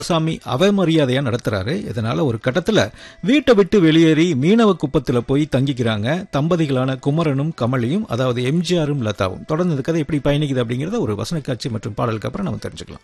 சாமி அவமரியாதையா நடத்துறாரு இதனால ஒரு கட்டத்துல வீட்டை விட்டு வெளியேறி மீனவ குப்பத்துல போய் தங்கிக்கிறாங்க தம்பதிகளான குமரனும் கமலியும் அதாவது எம்ஜிஆரும் லதாவும் தொடர்ந்து இந்த கதை எப்படி பயணிக்குது அப்படிங்கறத ஒரு வசன காட்சி மற்றும் பாடலுக்கு அப்புறம் நம்ம தெரிஞ்சுக்கலாம்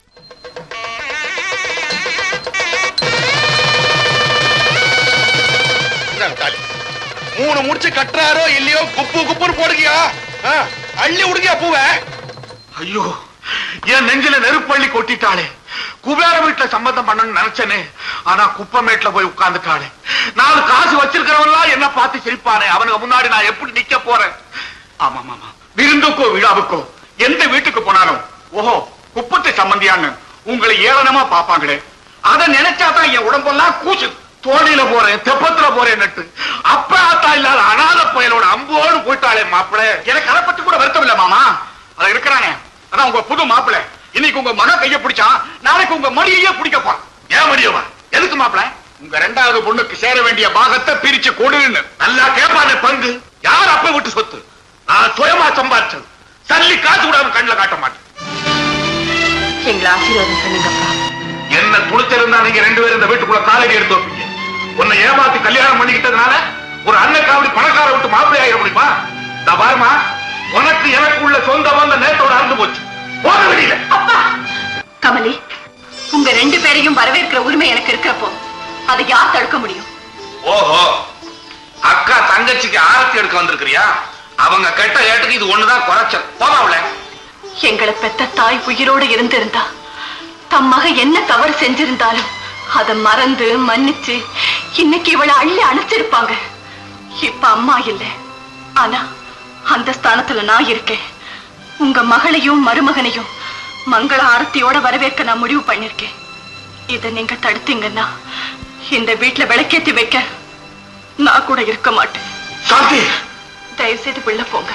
இந்தாங்க தாலி. மூணு முடிச்சு கட்டுறாரோ இல்லையோ குப்பு குப்புன்னு போடுகியா ஆ, அள்ளி விடுகியா பூவை ஐயோ என் நெஞ்சில நெருப்பள்ளி கொட்டிட்டாளே குபேர வீட்டுல சம்பந்தம் பண்ணணும்னு நினைச்சனே ஆனா குப்பமேட்ல போய் உட்கார்ந்துட்டாளே நாலு காசு வச்சிருக்கிறவன்லாம் என்ன பார்த்து சிரிப்பானே அவனுக்கு முன்னாடி நான் எப்படி நிக்க போறேன் ஆமா ஆமா விருந்துக்கோ விழாவுக்கோ எந்த வீட்டுக்கு போனாலும் ஓஹோ குப்பத்தை சம்பந்தியான்னு உங்களை ஏளனமா பாப்பாங்களே அத நினைச்சாதான் என் உடம்பெல்லாம் கூச்சு தோணியில போறேன் தெப்பத்துல போறேன் நட்டு அப்ப ஆத்தா இல்லாத அனாத புயலோட அம்போடு போயிட்டாளே மாப்பிள எனக்கு அதை பத்தி கூட வருத்தம் இல்ல மாமா அத இருக்கிறானே அதான் உங்க புது மாப்பிள இன்னைக்கு உங்க மக கைய பிடிச்சான் நாளைக்கு உங்க மடியையே பிடிக்க போறான் ஏன் மடியவா எதுக்கு மாப்பிள உங்க ரெண்டாவது பொண்ணுக்கு சேர வேண்டிய பாகத்தை பிரிச்சு கொடுன்னு நல்லா கேட்பானே பங்கு யார் அப்ப விட்டு சொத்து நான் சுயமா சம்பாரிச்சது சல்லி காசு கூட அவன் கண்ணுல காட்ட மாட்டேன் எங்களை ஆசீர்வாதம் பண்ணுங்கப்பா என்ன துணிச்சிருந்தா நீங்க ரெண்டு பேரும் இந்த வீட்டுக்குள்ள காலடி எடுத்து வைப்பீங்க உன்னை ஏமாத்தி கல்யாணம் பண்ணிக்கிட்டதுனால ஒரு அண்ணன் காவடி பணக்கார விட்டு மாப்பிள்ளை ஆயிட முடியுமா இந்த பாருமா உனக்கு எனக்கு உள்ள சொந்த பந்த நேத்தோட அறுந்து போச்சு போக வெளியில அப்பா கமலி உங்க ரெண்டு பேரையும் வரவேற்கிற உரிமை எனக்கு இருக்கிறப்போ அதை யார் தடுக்க முடியும் ஓஹோ அக்கா தங்கச்சிக்கு ஆரத்தி எடுக்க வந்திருக்கிறியா அவங்க கெட்ட ஏட்டுக்கு இது ஒண்ணுதான் குறைச்சல் போமாவுல எங்களை பெத்த தாய் உயிரோடு இருந்திருந்தா தம் மக என்ன தவறு செஞ்சிருந்தாலும் அதை மறந்து மன்னிச்சு இன்னைக்கு இவளை அள்ளி அணைச்சிருப்பாங்க இப்ப அம்மா இல்ல ஆனா அந்த ஸ்தானத்துல நான் இருக்கேன் உங்க மகளையும் மருமகனையும் மங்கள ஆரத்தியோட வரவேற்க நான் முடிவு பண்ணிருக்கேன் இதை நீங்க தடுத்தீங்கன்னா இந்த வீட்டுல விளக்கேத்தி வைக்க நான் கூட இருக்க மாட்டேன் சாந்தி தயவு செய்து உள்ள போங்க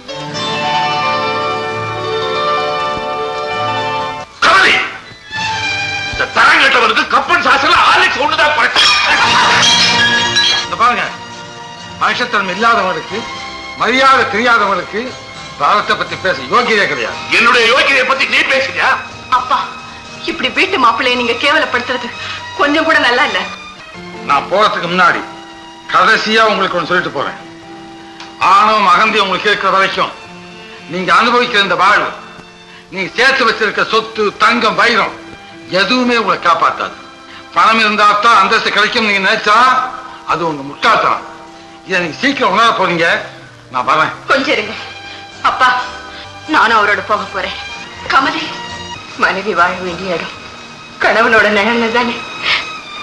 கமலி இந்த தரங்கட்டவனுக்கு கப்பன் சாசல ஆலிக்ஸ் ஒண்ணுதான் குறைச்சல் இந்த பாருங்க மனுஷத்தனம் இல்லாதவனுக்கு மரியாதை தெரியாதவனுக்கு பாரத்தை பத்தி பேச யோகியதே கிடையாது என்னுடைய யோகிதையை பத்தி நீ பேசுறியா அப்பா இப்படி வீட்டு மாப்பிள்ளைய நீங்க கேவலப்படுத்துறது கொஞ்சம் கூட நல்லா இல்ல நான் போறதுக்கு முன்னாடி கடைசியா உங்களுக்கு ஒன்று சொல்லிட்டு போறேன் ஆணவம் அகந்தி உங்களுக்கு இருக்கிற வரைக்கும் நீங்க அனுபவிக்கிற இந்த வாழ்வு நீங்க சேர்த்து வச்சிருக்க சொத்து தங்கம் வைரம் எதுவுமே உங்களை காப்பாத்தாது பணம் இருந்தா தான் அந்தஸ்து கிடைக்கும் நீங்க நினைச்சா அது உங்க முட்டாள்தனம் இதை நீங்க சீக்கிரம் உணர போறீங்க நான் வரேன் கொஞ்சம் இருங்க அப்பா நானும் அவரோட போக போறேன் கமலி மனைவி வாழ வேண்டிய இடம் கணவனோட நிழல்ல தானே